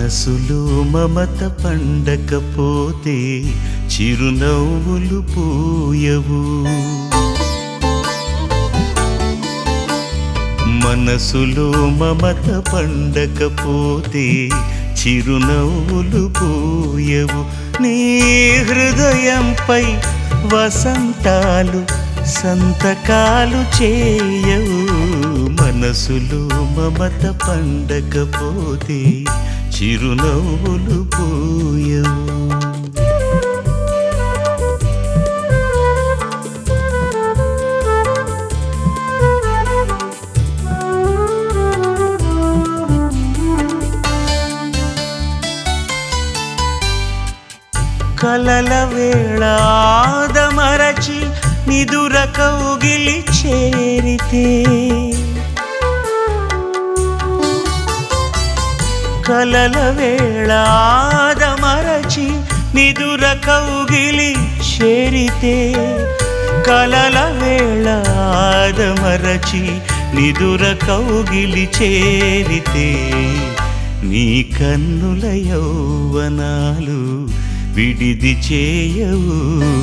మనసులో మమత పండకపోతే చిరునవ్వులు పూయవు మనసులో మమత పండకపోతే చిరునవ్వులు పూయవు నీ హృదయంపై వసంతాలు సంతకాలు చేయవు మనసులో మమత పండకపోతే చిరునవ్వులు పూయవు కలల వేళ ఆదమరచి నిదుర కౌగిలి చేరితే కలల వేళ ఆదమరచి నిదుర కౌగిలి చేరితే కలల వేళ ఆదమరచి నిదుర కౌగిలి చేరితే నీ కన్నుల యౌవనాలు విడిది చేయవు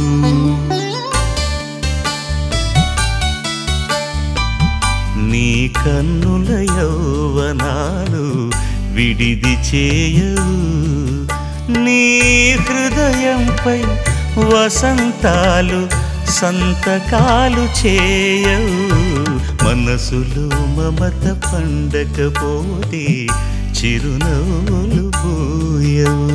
నీ కన్నుల యౌవనాలు విడిది చేయవు నీ హృదయంపై వసంతాలు సంతకాలు చేయవు మనసులో మమత పండకపోతే చిరునవ్వులు పోయవు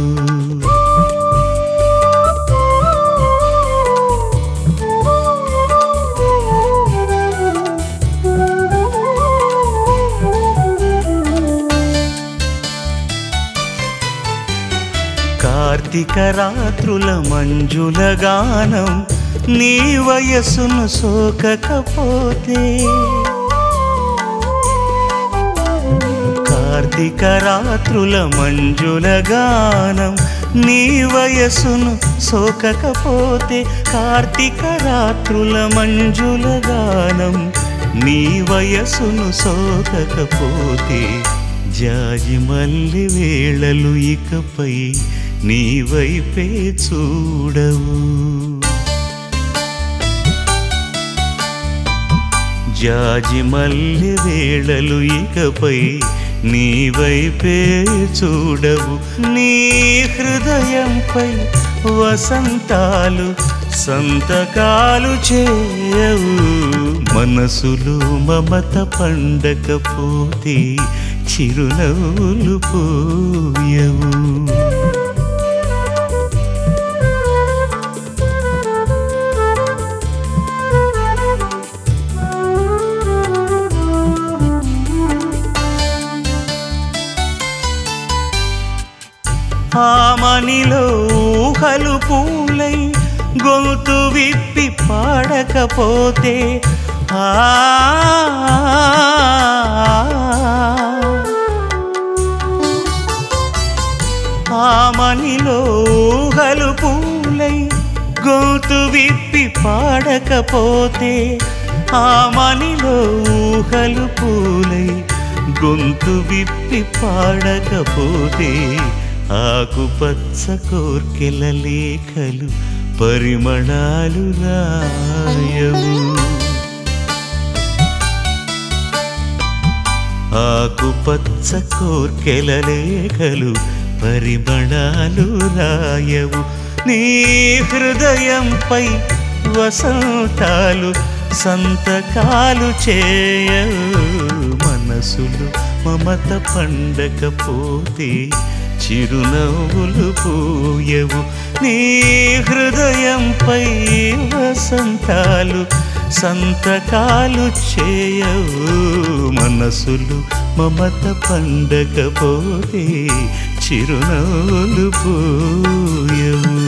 కార్తీక రాత్రుల మంజుల గానం నీ వయస్సును సోకకపోతే కార్తీక రాత్రుల మంజుల గానం నీ వయస్సును సోకకపోతే కార్తీక రాత్రుల మంజుల గానం నీ వయస్సును సోకకపోతే జాజి మల్లి వేళలు ఇకపై నీ వైపే చూడవు జాజి మల్లి వేళలు ఇకపై నీ వైపే చూడవు నీ హృదయంపై వసంతాలు సంతకాలు చేయవు మనసులో మమత పండకపోతే చిరునవ్వులు పోయవు ఆమనిలో ఊహలు పూలై గొంతు విప్పి పాడకపోతే ఆ ఆమనిలో ఊహలు పూలై గొంతు విప్పి పాడకపోతే ఆమనిలో ఊహలు పూలై గొంతు విప్పి పాడకపోతే ఆకుపచ్చ కోర్కెల లేఖలు పరిమళాలు రాయవు ఆకుపచ్చ కోర్కెల లేఖలు పరిమళాలు రాయవు నీ హృదయంపై వసంతాలు సంతకాలు చేయవు మనసులు మమత పండకపోతే చిరునవ్వులు పూయవు నీ హృదయంపై వసంతాలు సంతకాలు చేయవు మనసులు మమత పండకపోతే చిరునవ్వులు పూయవు